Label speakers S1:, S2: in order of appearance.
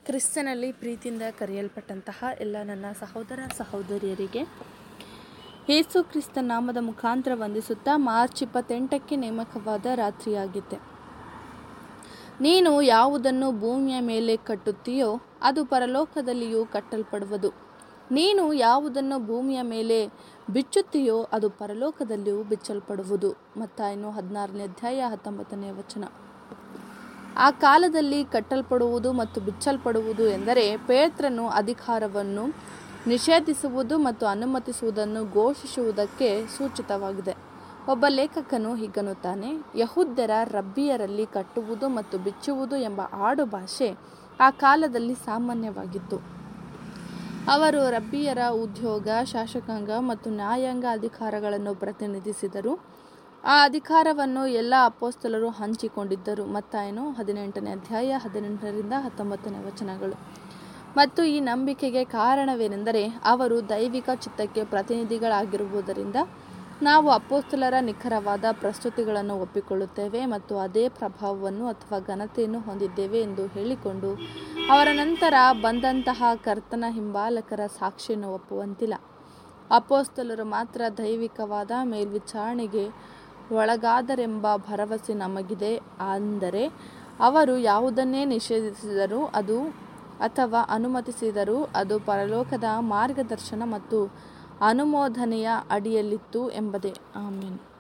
S1: ಕ್ರಿಸ್ತನಲ್ಲಿ ಪ್ರೀತಿಯಿಂದ ಕರೆಯಲ್ಪಟ್ಟಂತಹ ಎಲ್ಲ ನನ್ನ ಸಹೋದರ ಸಹೋದರಿಯರಿಗೆ ಯೇಸು ಕ್ರಿಸ್ತ ನಾಮದ ಮುಖಾಂತರ ವಂದಿಸುತ್ತಾ ಮಾರ್ಚ್ ಇಪ್ಪತ್ತೆಂಟಕ್ಕೆ ನೇಮಕವಾದ ರಾತ್ರಿಯಾಗಿದೆ ನೀನು ಯಾವುದನ್ನು ಭೂಮಿಯ ಮೇಲೆ ಕಟ್ಟುತ್ತೀಯೋ ಅದು ಪರಲೋಕದಲ್ಲಿಯೂ ಕಟ್ಟಲ್ಪಡುವುದು ನೀನು ಯಾವುದನ್ನು ಭೂಮಿಯ ಮೇಲೆ ಬಿಚ್ಚುತ್ತೀಯೋ ಅದು ಪರಲೋಕದಲ್ಲಿಯೂ ಬಿಚ್ಚಲ್ಪಡುವುದು ಮತ್ತಾಯನು ಹದಿನಾರನೇ ಅಧ್ಯಾಯ ಹತ್ತೊಂಬತ್ತನೇ ವಚನ ಆ ಕಾಲದಲ್ಲಿ ಕಟ್ಟಲ್ಪಡುವುದು ಮತ್ತು ಬಿಚ್ಚಲ್ಪಡುವುದು ಎಂದರೆ ಪೇತ್ರನು ಅಧಿಕಾರವನ್ನು ನಿಷೇಧಿಸುವುದು ಮತ್ತು ಅನುಮತಿಸುವುದನ್ನು ಘೋಷಿಸುವುದಕ್ಕೆ ಸೂಚಿತವಾಗಿದೆ ಒಬ್ಬ ಲೇಖಕನು ಹೀಗನ್ನುತ್ತಾನೆ ಯಹುದ್ಯರ ರಬ್ಬಿಯರಲ್ಲಿ ಕಟ್ಟುವುದು ಮತ್ತು ಬಿಚ್ಚುವುದು ಎಂಬ ಆಡು ಭಾಷೆ ಆ ಕಾಲದಲ್ಲಿ ಸಾಮಾನ್ಯವಾಗಿತ್ತು ಅವರು ರಬ್ಬಿಯರ ಉದ್ಯೋಗ ಶಾಸಕಾಂಗ ಮತ್ತು ನ್ಯಾಯಾಂಗ ಅಧಿಕಾರಗಳನ್ನು ಪ್ರತಿನಿಧಿಸಿದರು ಆ ಅಧಿಕಾರವನ್ನು ಎಲ್ಲ ಅಪೋಸ್ತಲರು ಹಂಚಿಕೊಂಡಿದ್ದರು ಮತ್ತಾಯನು ಹದಿನೆಂಟನೇ ಅಧ್ಯಾಯ ಹದಿನೆಂಟರಿಂದ ಹತ್ತೊಂಬತ್ತನೇ ವಚನಗಳು ಮತ್ತು ಈ ನಂಬಿಕೆಗೆ ಕಾರಣವೇನೆಂದರೆ ಅವರು ದೈವಿಕ ಚಿತ್ತಕ್ಕೆ ಪ್ರತಿನಿಧಿಗಳಾಗಿರುವುದರಿಂದ ನಾವು ಅಪೋಸ್ತಲರ ನಿಖರವಾದ ಪ್ರಸ್ತುತಿಗಳನ್ನು ಒಪ್ಪಿಕೊಳ್ಳುತ್ತೇವೆ ಮತ್ತು ಅದೇ ಪ್ರಭಾವವನ್ನು ಅಥವಾ ಘನತೆಯನ್ನು ಹೊಂದಿದ್ದೇವೆ ಎಂದು ಹೇಳಿಕೊಂಡು ಅವರ ನಂತರ ಬಂದಂತಹ ಕರ್ತನ ಹಿಂಬಾಲಕರ ಸಾಕ್ಷಿಯನ್ನು ಒಪ್ಪುವಂತಿಲ್ಲ ಅಪೋಸ್ತಲರು ಮಾತ್ರ ದೈವಿಕವಾದ ಮೇಲ್ವಿಚಾರಣೆಗೆ ಒಳಗಾದರೆಂಬ ಭರವಸೆ ನಮಗಿದೆ ಅಂದರೆ ಅವರು ಯಾವುದನ್ನೇ ನಿಷೇಧಿಸಿದರೂ ಅದು ಅಥವಾ ಅನುಮತಿಸಿದರೂ ಅದು ಪರಲೋಕದ ಮಾರ್ಗದರ್ಶನ ಮತ್ತು ಅನುಮೋದನೆಯ ಅಡಿಯಲ್ಲಿತ್ತು ಎಂಬುದೇ ಆಮೇಲೆ